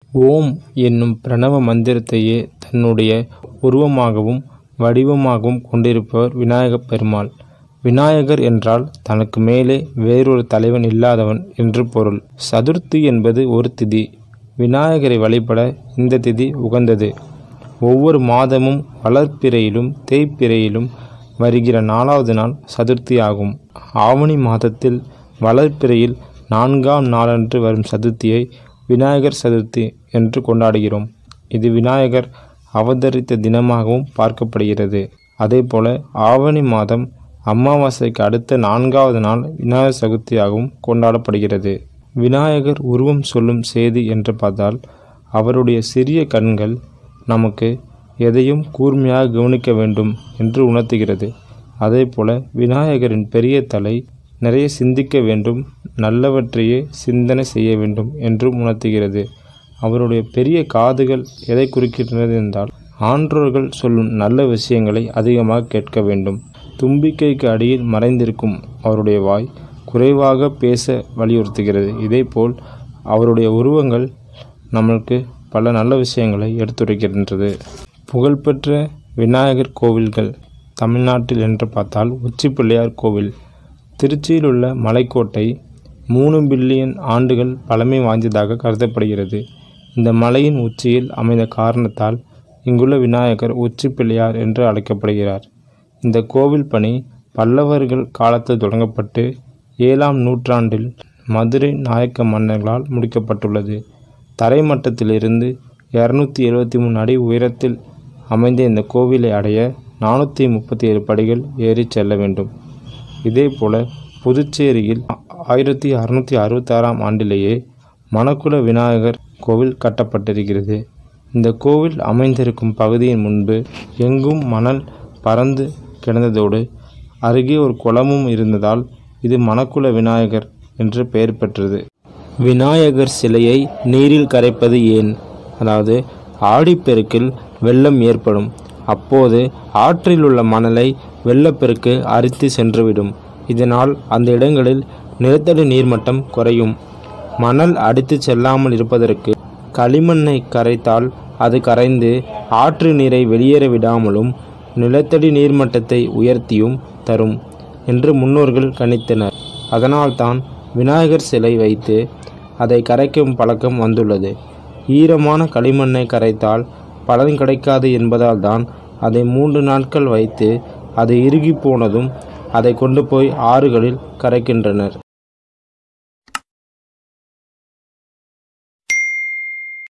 ஓம் என்னும் பிரணவ மந்திரத்தையே தன்னுடைய உருவமாகவும் வடிவமாகவும் கொண்டிருப்பவர் விநாயகப் பெருமாள் விநாயகர் என்றால் தனக்கு மேலே வேறொரு தலைவன் இல்லாதவன் என்று பொருள் சதுர்த்தி என்பது ஒரு திதி விநாயகரை வழிபட இந்த திதி உகந்தது ஒவ்வொரு மாதமும் வளர்ப்பிறையிலும் தேய்ப்பிறையிலும் வருகிற நாலாவது நாள் சதுர்த்தி ஆகும் ஆவணி மாதத்தில் வளர்ப்பிறையில் நான்காம் நாளன்று வரும் சதுர்த்தியை விநாயகர் சதுர்த்தி என்று கொண்டாடுகிறோம் இது விநாயகர் அவதரித்த தினமாகவும் பார்க்கப்படுகிறது அதேபோல ஆவணி மாதம் அமாவாசைக்கு அடுத்த நான்காவது நாள் விநாயகர் சதுர்த்தியாகவும் கொண்டாடப்படுகிறது விநாயகர் உருவம் சொல்லும் செய்தி என்று பார்த்தால் அவருடைய சிறிய கண்கள் நமக்கு எதையும் கூர்மையாக கவனிக்க வேண்டும் என்று உணர்த்துகிறது அதேபோல விநாயகரின் பெரிய தலை நிறைய சிந்திக்க வேண்டும் நல்லவற்றையே சிந்தனை செய்ய வேண்டும் என்றும் உணர்த்துகிறது அவருடைய பெரிய காதுகள் எதை குறிக்கின்றது என்றால் ஆன்றோர்கள் சொல்லும் நல்ல விஷயங்களை அதிகமாக கேட்க வேண்டும் தும்பிக்கைக்கு அடியில் மறைந்திருக்கும் அவருடைய வாய் குறைவாக பேச வலியுறுத்துகிறது இதேபோல் அவருடைய உருவங்கள் நம்மளுக்கு பல நல்ல விஷயங்களை எடுத்துரைக்கின்றது புகழ்பெற்ற விநாயகர் கோவில்கள் தமிழ்நாட்டில் என்று பார்த்தால் உச்சி பிள்ளையார் கோவில் திருச்சியில் உள்ள மலைக்கோட்டை மூணு பில்லியன் ஆண்டுகள் பழமை வாய்ந்ததாக கருதப்படுகிறது இந்த மலையின் உச்சியில் அமைந்த காரணத்தால் இங்குள்ள விநாயகர் உச்சி பிள்ளையார் என்று அழைக்கப்படுகிறார் இந்த கோவில் பணி பல்லவர்கள் காலத்தில் தொடங்கப்பட்டு ஏழாம் நூற்றாண்டில் மதுரை நாயக்க மன்னர்களால் முடிக்கப்பட்டுள்ளது தரைமட்டத்திலிருந்து இரநூத்தி எழுபத்தி மூணு அடி உயரத்தில் அமைந்த இந்த கோவிலை அடைய நானூற்றி முப்பத்தி ஏழு படிகள் ஏறி செல்ல வேண்டும் இதேபோல புதுச்சேரியில் ஆயிரத்தி அறுநூற்றி அறுபத்தாறாம் ஆண்டிலேயே மணக்குள விநாயகர் கோவில் கட்டப்பட்டிருக்கிறது இந்த கோவில் அமைந்திருக்கும் பகுதியின் முன்பு எங்கும் மணல் பறந்து கிடந்ததோடு அருகே ஒரு குளமும் இருந்ததால் இது மணக்குள விநாயகர் என்று பெயர் பெற்றது விநாயகர் சிலையை நீரில் கரைப்பது ஏன் அதாவது ஆடிப்பெருக்கில் வெள்ளம் ஏற்படும் அப்போது ஆற்றில் உள்ள மணலை வெள்ளப்பெருக்கு அரித்து சென்றுவிடும் இதனால் அந்த இடங்களில் நிலத்தடி நீர்மட்டம் குறையும் மணல் அடித்து செல்லாமல் இருப்பதற்கு களிமண்ணை கரைத்தால் அது கரைந்து ஆற்று நீரை வெளியேற விடாமலும் நிலத்தடி நீர்மட்டத்தை உயர்த்தியும் தரும் என்று முன்னோர்கள் கணித்தனர் அதனால்தான் விநாயகர் சிலை வைத்து அதை கரைக்கும் பழக்கம் வந்துள்ளது ஈரமான களிமண்ணை கரைத்தால் பலன் கிடைக்காது என்பதால் தான் அதை மூன்று நாட்கள் வைத்து அது இறுகி போனதும் அதை கொண்டு போய் ஆறுகளில் கரைக்கின்றனர்